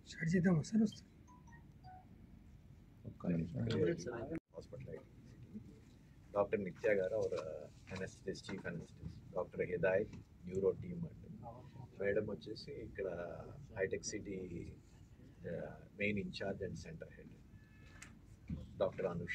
Start చేద్దామా sir వస్తుంది ఒక్క నిమిషం hospital doctor Nitya garu our anaesthetist chief anaesthetist doctor Hidayat neuro team అండి మేడం వచ్చేసి ఇక్కడ హైటెక్ City main in charge and centre head doctor Anusha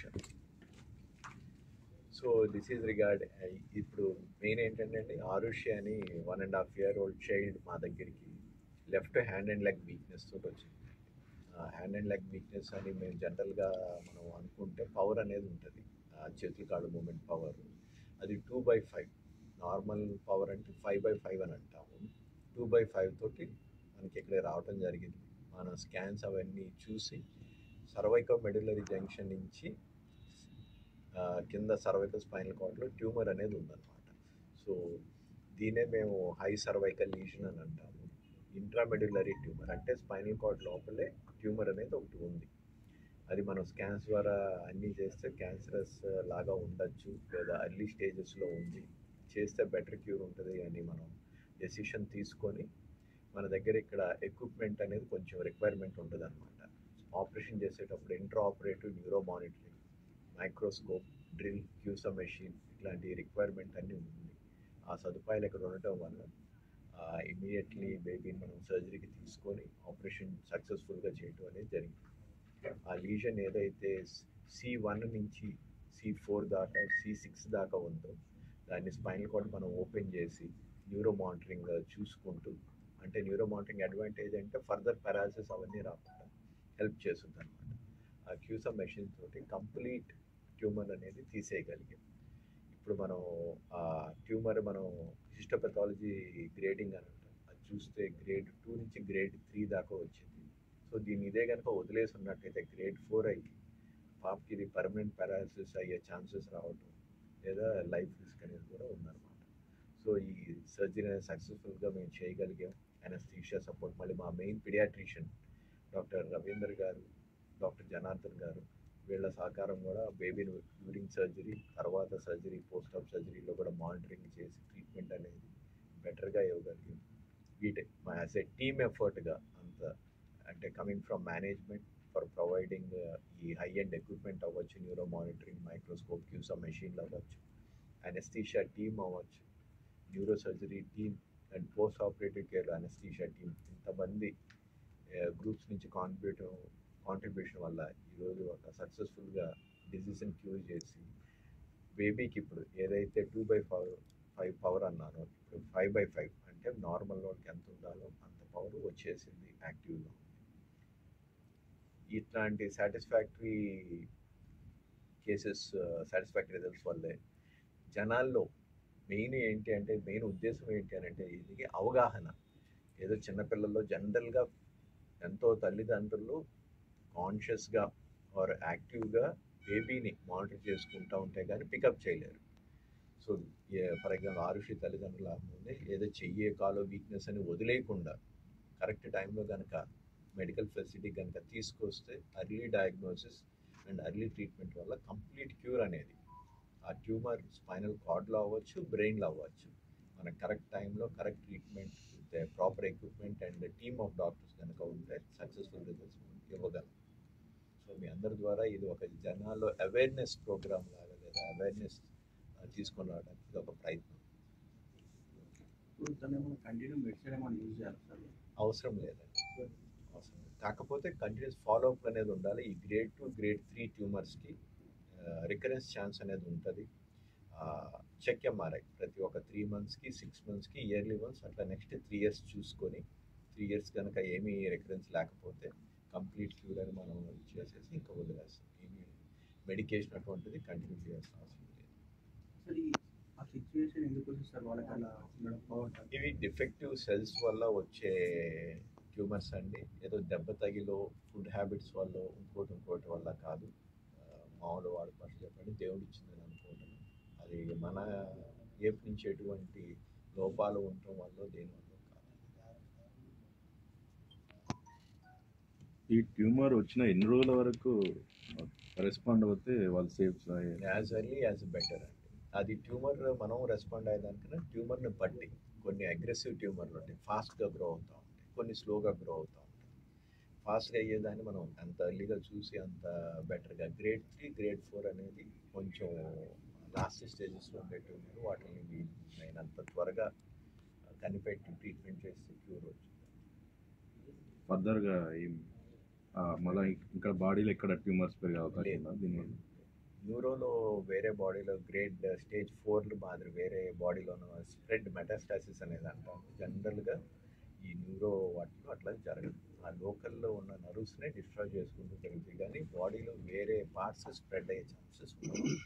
so this is regard ఇప్పుడు మెయిన్ ఏంటంటే అండి ఆరుషి అని one and half year old child మా దగ్గరికి left hand and leg weakness తోటి వచ్చింది హ్యాండ్ అండ్ లెగ్ వీక్నెస్ అని మేము జనరల్గా మనం అనుకుంటే పవర్ అనేది ఉంటుంది చేతుల కాళ్ళు మూమెంట్ పవర్ అది two by five normal power అంటే ఫైవ్ బై ఫైవ్ అని అంటాము టూ బై ఫైవ్ తోటి మనకి ఇక్కడ రావటం జరిగింది మన స్కాన్స్ అవన్నీ చూసి సర్వైకల్ మెడులరీ జంక్షన్ నుంచి ఆ, కింద సర్వైకల్ స్పైనల్ కార్డ్లో ట్యూమర్ అనేది ఉందన్నమాట సో దీనే మేము హై సర్వైకల్ లీజన్ అని అంటాము ఇంట్రామెడ్యులరీ ట్యూమర్ అంటే స్పైనల్ కార్డ్ లోపలే ట్యూమర్ అనేది ఒకటి ఉంది అది మనం స్కాన్స్ ద్వారా అన్నీ చేస్తే క్యాన్సరస్ లాగా ఉండొచ్చు లేదా అర్లీ స్టేజెస్లో ఉంది చేస్తే బెటర్ క్యూర్ ఉంటుంది అని మనం డెసిషన్ తీసుకొని మన దగ్గర ఇక్కడ ఎక్విప్మెంట్ అనేది కొంచెం రిక్వైర్మెంట్ ఉంటుంది అనమాట ఆపరేషన్ చేసేటప్పుడు intra operative neuro monitoring microscope drill CUSA machine ఇట్లాంటి రిక్వైర్మెంట్ అన్నీ ఉంది ఆ సదుపాయాలు ఇక్కడ ఉండటం వల్ల ఇమీడియట్లీ బేబీని మనం సర్జరీకి తీసుకొని ఆపరేషన్ సక్సెస్ఫుల్గా చేయటం అనేది జరిగింది ఆ లీజన్ ఏదైతే సి వన్ నుంచి సి ఫోర్ దాకా సి సిక్స్ దాకా ఉందో దాన్ని స్పైనల్ కార్డ్ మనం ఓపెన్ చేసి న్యూరో మానిటరింగ్ చూసుకుంటూ అంటే న్యూరో మానిటరింగ్ అడ్వాంటేజ్ అంటే ఫర్దర్ పారాలసిస్ అవన్నీ రాకుండా హెల్ప్ చేస్తుంది అనమాట ఆ క్యూసా మెషిన్ తోటి కంప్లీట్ ట్యూమర్ అనేది తీసేయగలిగాం ఇప్పుడు మనం ఆ ట్యూమర్ మనం హిస్టోపెథాలజీ గ్రేడింగ్ అని అంటాం అది చూస్తే గ్రేడ్ టూ నుంచి గ్రేడ్ త్రీ దాకా వచ్చింది సో దీన్ని ఇదే కనుక వదిలేసి ఉన్నట్టయితే గ్రేడ్ ఫోర్ అయ్యి పాపకి ఇది పర్మనెంట్ పారాలసిస్ అయ్యే ఛాన్సెస్ రావటం లేదా లైఫ్ రిస్క్ అనేది కూడా ఉందన్నమాట సో ఈ సర్జరీ అనేది సక్సెస్ఫుల్గా మేము చేయగలిగాం అనస్థీషియా సపోర్ట్ మళ్ళీ మా మెయిన్ పిడియాట్రిషియన్ డాక్టర్ రవీందర్ గారు డాక్టర్ జనార్దన్ గారు వీళ్ళ సహకారం కూడా బేబీని డ్యూరింగ్ సర్జరీ తర్వాత సర్జరీ పోస్ట్ ఆఫ్ సర్జరీలో కూడా మానిటరింగ్ చేసి ట్రీట్మెంట్ అనేది బెటర్గా ఇవ్వగలిగాం వీటే మా యాజ్ ఎ టీమ్ ఎఫర్ట్గా అంత అంటే coming from management for providing ఈ హై అండ్ ఎక్విప్మెంట్ అవ్వచ్చు న్యూరో మానిటరింగ్ మైక్రోస్కోప్ క్యూసా మెషిన్లు అవ్వచ్చు అనెస్థీషియా టీమ్ అవ్వచ్చు neuro surgery team and post operative care anaesthesia team ఇంతమంది గ్రూప్స్ నుంచి కాంట్రిబ్యూట్ కాంట్రిబ్యూషన్ వల్ల ఈరోజు ఒక సక్సెస్ఫుల్గా డిసీజ్ని క్యూర్ చేసి బేబీకి ఇప్పుడు ఏదైతే two by five five power అన్నానో ఇప్పుడు ఫైవ్ బై ఫైవ్ అంటే నార్మల్ వాళ్ళకి ఎంత ఉండాలో అంత పవర్ వచ్చేసింది యాక్టివ్గా ఉంది ఇట్లాంటి సాటిస్ఫాక్టరీ కేసెస్ సాటిస్ఫాక్టరీ రిజల్ట్స్ వల్లే జనాల్లో మెయిన్ ఏంటి అంటే మెయిన్ ఉద్దేశం ఏంటి అని అంటే ఇది అవగాహన ఏదో చిన్నపిల్లల్లో జనరల్గా ఎంతో తల్లిదండ్రులు కాన్షియస్గా ఆర్ యాక్టివ్గా బేబీని మానిటర్ చేసుకుంటూ ఉంటే కానీ పికప్ చేయలేరు సో ఫర్ ఎగ్జాంపుల్ ఆరుషి తల్లిదండ్రుల ముందే ఏదో చెయ్యే కాలో వీక్నెస్ అని వదిలేయకుండా కరెక్ట్ టైంలో కనుక మెడికల్ ఫెసిలిటీ కనుక తీసుకొస్తే early diagnosis and early treatment వల్ల కంప్లీట్ క్యూర్ అనేది ఆ ట్యూమర్ స్పైనల్ కార్డ్లో అవ్వచ్చు బ్రెయిన్లో అవ్వచ్చు మన కరెక్ట్ టైంలో correct treatment with proper equipment and team of doctors కనుక ఉంటే సక్సెస్ఫుల్ రిజల్ట్స్ ఇవ్వగలం సో మీ అందరి ద్వారా ఇది ఒక జనాల్లో అవేర్నెస్ ప్రోగ్రామ్ లాగా లేదా అవేర్నెస్ తీసుకొని రావడానికి ఇది ఒక ప్రయత్నం ఇప్పుడు తను ఏమైనా కంటిన్యూ మెడిసిన్ ఏమైనా యూజ్ చేయాలి సార్ అవసరం లేదండి అవసరం లేదు కాకపోతే కంటిన్యూస్ ఫాలోఅప్ అనేది ఉండాలి ఈ గ్రేడ్ టూ గ్రేడ్ త్రీ ట్యూమర్స్కి రికరెన్స్ ఛాన్స్ అనేది ఉంటుంది చెక్ ఎంఆర్ఐ ప్రతి ఒక్క త్రీ మంత్స్కి సిక్స్ మంత్స్కి ఇయర్లీ వన్స్ అట్లా నెక్స్ట్ త్రీ ఇయర్స్ చూసుకొని త్రీ ఇయర్స్ కనుక ఏమీ రికరెన్స్ లేకపోతే కంప్లీట్ క్యూర్ అని మనం చేసేసి ఇంకా వదిలేస్తాం ఏమీ మెడికేషన్ అటువంటిది కంటిన్యూ చేయాల్సిన అవసరం లేదు సార్ ఈ ఆ సిచ్యువేషన్ ఎందుకు వచ్చింది సార్ వాళ్ళకి అలా ఉండడం బాగుంటుంది ఇవి డిఫెక్టివ్ సెల్స్ వల్ల వచ్చే ట్యూమర్స్ అండి ఏదో దెబ్బ తగిలో ఫుడ్ హ్యాబిట్స్ వల్ల ఇంకోటి ఇంకోటి వల్ల కాదు ఆ, మామూలు వాడి పట్ల చెప్పండి దేవుడు ఇచ్చిందని అనుకోవటం అది మన ఏపు నుంచి ఎటువంటి లోపాలు ఉండటం వల్ల దేని వల్ల కాదు ఈ ట్యూమర్ వచ్చిన ఎన్ని రోజుల వరకు రెస్పాండ్ అవుతే వాళ్ళు safe as early as better అండి అది ట్యూమర్ మనం రెస్పాండ్ అయ్యేదానికన్నా ట్యూమర్ని బట్టి కొన్ని అగ్రెసివ్ ట్యూమర్లు ఉంటాయి ఫాస్ట్గా గ్రో అవుతూ ఉంటాయి కొన్ని స్లోగా గ్రో అవుతూ ఉంటాయి ఫాస్ట్గా అయ్యేదాన్ని మనం అంత ఎర్లీగా చూసి అంత బెటర్గా గ్రేడ్ త్రీ గ్రేడ్ ఫోర్ అనేది కొంచెం లాస్ట్ స్టేజెస్లో ఉండేవి ఉన్నారు వాటిని వీ- నేను అంత త్వరగా కనిపెట్టి ట్రీట్మెంట్ చేస్తే క్యూర్ వచ్చింది ఫర్దర్గా ఏం ఆ, మళ్ళీ ఇక్కడ బాడీలో ఎక్కడ ట్యూమర్స్ పెరిగే అవకాశం లేదు. ఉందా దీనివల్ల న్యూరోలో వేరే బాడీలో గ్రేడ్ స్టేజ్ ఫోర్లు మాదిరి వేరే బాడీలోనూ స్ప్రెడ్ మెటాస్టాసిస్ అనేది అంటాం జనరల్గా ఈ న్యూరో వాటిలో అట్లా జరగదు ఆ లోకల్లో ఉన్న నర్వ్స్నే డిస్ట్రాయ్ చేసుకుంటూ జరుగుతుంది కానీ బాడీలో వేరే పార్ట్స్ స్ప్రెడ్ అయ్యే ఛాన్సెస్ ఉన్నాయి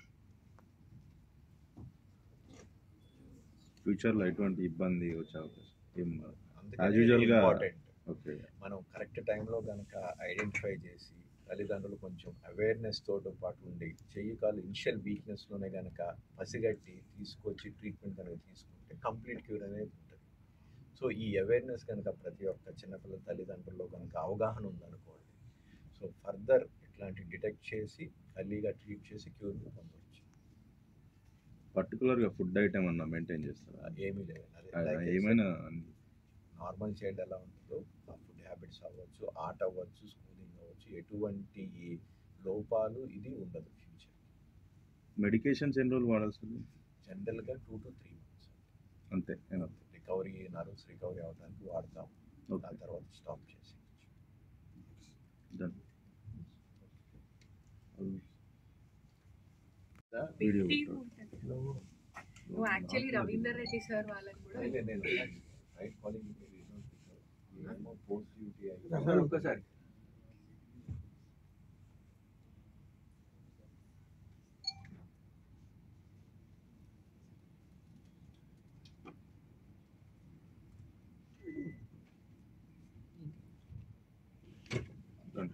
ఫ్యూచర్లో ఎటువంటి ఇబ్బంది వచ్చే అవకాశం ఏం అందుకని usual గా- ఇంపార్టెంట్ ఓకే మనం కరెక్ట్ టైంలో కనుక ఐడెంటిఫై చేసి తల్లిదండ్రులు కొంచెం అవేర్నెస్ తోటి పాటు ఉండి చెయ్యి కాలు ఇనిషియల్ వీక్నెస్లోనే కనుక పసిగట్టి తీసుకొచ్చి ట్రీట్మెంట్ కనుక తీసుకుంటే కంప్లీట్ క్యూర్ అనేది ఉంటుంది సో ఈ అవేర్నెస్ కనుక ప్రతి ఒక్క చిన్నపిల్లల తల్లిదండ్రుల్లో కనుక అవగాహన ఉందనుకోండి సో ఫర్దర్ ఇట్లాంటి డిటెక్ట్ చేసి ఎర్లీగా ట్రీట్ చేసి క్యూర్ పొందవచ్చు పర్టికులర్గా ఫుడ్ ఐటమ్ అన్న మెయింటైన్ చేస్తారా ఏమీ లేదు ఆ, అదే ఏమైనా నార్మల్ చైల్డ్ ఎలా ఉంటుందో ఆ ఫుడ్ హ్యాబిట్స్ అవ్వచ్చు ఆట అవ్వచ్చు స్కూలింగ్ అవ్వచ్చు ఎటువంటి లోపాలు ఇది ఉండదు ఫ్యూచర్ మెడికేషన్స్ ఎన్ని రోజులు వాడాల్సి ఉంది జనరల్గా టూ టు త్రీ మంత్స్ అంతే ఏనా? రికవరీ నర్వ్స్ రికవరీ అవడానికి వాడతాం ఆ ఓకే తర్వాత స్టాప్ చేసి డన్ బిగ్ వీడియో టీమ్ ఉంటుంది నువ్వు యాక్చువల్లీ రవీందర్ రెడ్డి సార్ వాళ్ళని కూడా నేను రైట్ కాలింగ్ ఏమో పోస్ట్ డ్యూటీ సార్ ఒక్కసారి డన్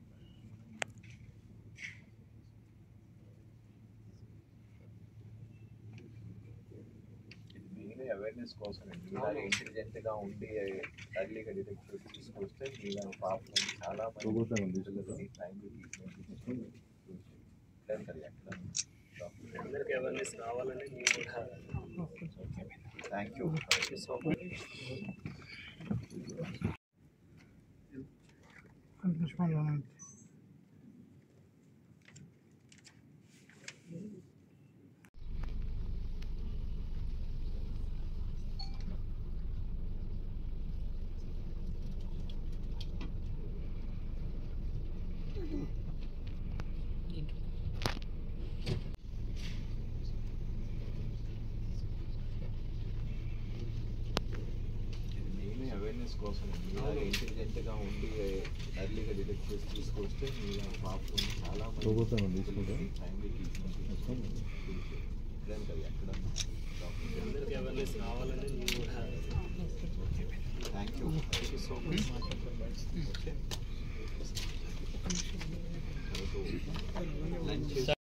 ఇది మెయిన్ అవేర్నెస్ కోసం మీలా ఇంటెలిజెంట్గా ఉండి ఎర్లీగా డిటెక్ట్ చేసి తీసుకొస్తే మీలా పాపం చాలా పోగొట్టాను మంది తీసుకుంటా. పిల్లలకి టైంకి ట్రీట్మెంట్ తీసుకొని లేదు కదా ఎక్కడ అందరికి అవేర్నెస్ కావాలని మేము కూడా thank you thank you so much ఇది మెయిన్ అవేర్నెస్ కోసం మీలా ఇంటెలిజెంట్గా ఉండి ఎర్లీగా డిటెక్ట్ చేసి తీసుకొస్తే మీలా పాపం చాలా పోగొట్టాను తీసుకుంటా. టైంకి ట్రీట్మెంట్ తీసుకొని లేదు కదా ఎక్కడ అందరికి అవేర్నెస్ కావాలని మేము కూడా thank you thank you so much okay lunch